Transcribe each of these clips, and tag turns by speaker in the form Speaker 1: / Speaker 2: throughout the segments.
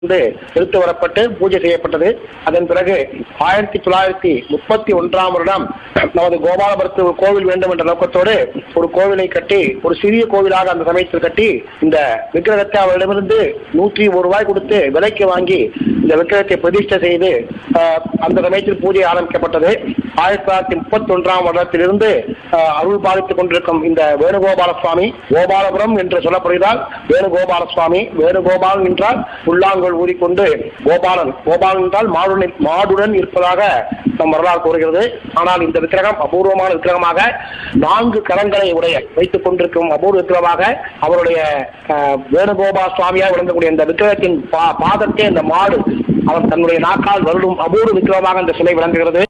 Speaker 1: வந்து எடுத்து வரப்பட்டு பூஜை செய்யப்பட்டது அதன் பிறகு ஆயிரத்தி தொள்ளாயிரத்தி முப்பத்தி ஒன்றாம் வருடம் நமது கோபாலபுரத்து ஒரு கோவில் வேண்டும் என்ற நோக்கத்தோடு ஒரு கோவிலை கட்டி ஒரு சிறிய கோவிலாக அந்த சமயத்தில் கட்டி இந்த விக்கிரகத்தை அவரிடமிருந்து நூற்றி ஒரு ரூபாய் கொடுத்து விலைக்கு வாங்கி இந்த விக்கிரகத்தை பிரதிஷ்டை செய்து ஆஹ், அந்த சமயத்தில் பூஜை ஆரம்பிக்கப்பட்டது ஆயிரத்தி தொள்ளாயிரத்தி முப்பத்தி ஒன்றாம் வருடத்திலிருந்து ஆஹ், அருள் பாலித்துக் கொண்டிருக்கும் இந்த வேணுகோபால சுவாமி கோபாலபுரம் என்று சொல்லப்படுகிறார் வேணுகோபால சுவாமி வேணுகோபாலன் என்றால் புல்லாங்குழல் ஊதிக்கொண்டு கோபாலன் கோபாலன் என்றால் மாடுடன் மாடுடன் இருப்பதாக நம் வரலாறு கூறுகிறது ஆனால் இந்த விக்கிரகம் அபூர்வமான விக்கிரகமாக நான்கு கரங்களை உடைய வைத்துக் கொண்டிருக்கும் அபூர்வ விக்கிரகமாக அவருடைய ஆஹ், வேணுகோபால சுவாமியாக விளங்கக்கூடிய இந்த விக்கிரகத்தின் பா- பாதத்தை இந்த மாடு அவன் தன்னுடைய நாக்கால் வருடும் அபூர்வ விக்கிரகமாக இந்த சிலை விளங்குகிறது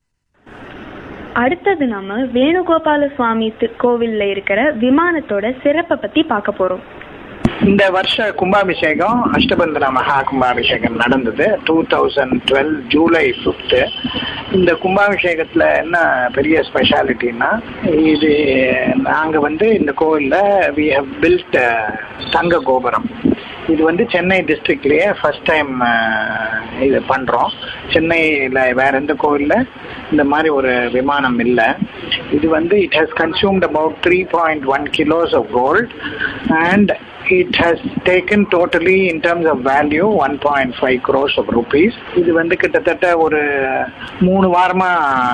Speaker 2: அடுத்தது நம்ம வேணுகோபால சுவாமி தி- கோவில்ல இருக்கிற விமானத்தோட சிறப்பை பத்தி பார்க்க போறோம்
Speaker 3: இந்த வருஷ கும்பாபிஷேகம் அஷ்டபந்தன மகா கும்பாபிஷேகம் நடந்தது two thousand twelve July fifth இந்த கும்பாபிஷேகத்தில் என்ன பெரிய ஸ்பெஷாலிட்டின்னா இது நாங்கள் வந்து இந்த கோவிலில் வி ஹவ் பில்ட் தங்க கோபுரம் இது வந்து சென்னை டிஸ்ட்ரிக்ட்லேயே ஃபர்ஸ்ட் டைம் இது பண்ணுறோம் சென்னையில் வேற எந்த கோவிலில் இந்த மாதிரி ஒரு விமானம் இல்லை இது வந்து it has consumed about three point one kilos of gold and it has taken totally in terms of value 1.5 crores of rupees இது வந்து கிட்டத்தட்ட ஒரு மூணு வாரமா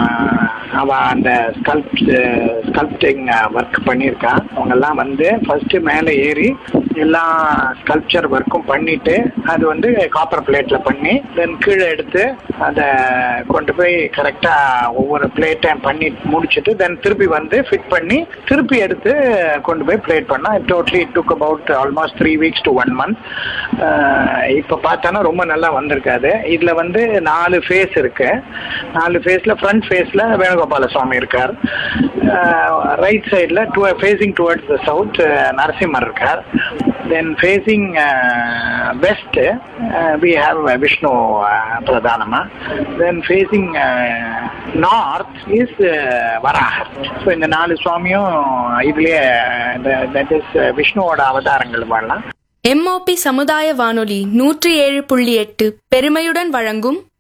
Speaker 3: அவ அந்த ஸ்கல்ப் ஸ்கல்ப்டிங் ஒர்க் பண்ணியிருக்கா அவங்க எல்லாம் வந்து ஃபர்ஸ்ட் மேலே ஏறி எல்லா ஸ்கல்ப்சர் ஒர்க்கும் பண்ணிட்டு அது வந்து காப்பர் பிளேட்ல பண்ணி தென் கீழே எடுத்து அதை கொண்டு போய் கரெக்டா ஒவ்வொரு பிளேட்டையும் பண்ணி முடிச்சுட்டு தென் திருப்பி வந்து ஃபிட் பண்ணி திருப்பி எடுத்து கொண்டு போய் பிளேட் பண்ணா totally took about almost three weeks to one month இப்போ பார்த்தோன்னா ரொம்ப நல்லா வந்திருக்காது இதுல வந்து நாலு ஃபேஸ் இருக்கு நாலு ஃபேஸ்ல ஃப்ரண்ட் ஃபேஸ்ல வேணுகோபால சுவாமி இருக்கார் ரைட் சைடில் to facing towards the south Narasimhar இருக்கார் then facing west we have Vishnu பிரதானமா தென் ஃபேஸிங் நார்த் இஸ் வராகர் ஸோ இந்த நாலு சுவாமியும் இதுலயே தட் இஸ் விஷ்ணுவோட அவதாரங்கள் வரலாம்
Speaker 4: எம்ஓபி சமுதாய வானொலி நூற்றி ஏழு புள்ளி எட்டு பெருமையுடன் வழங்கும்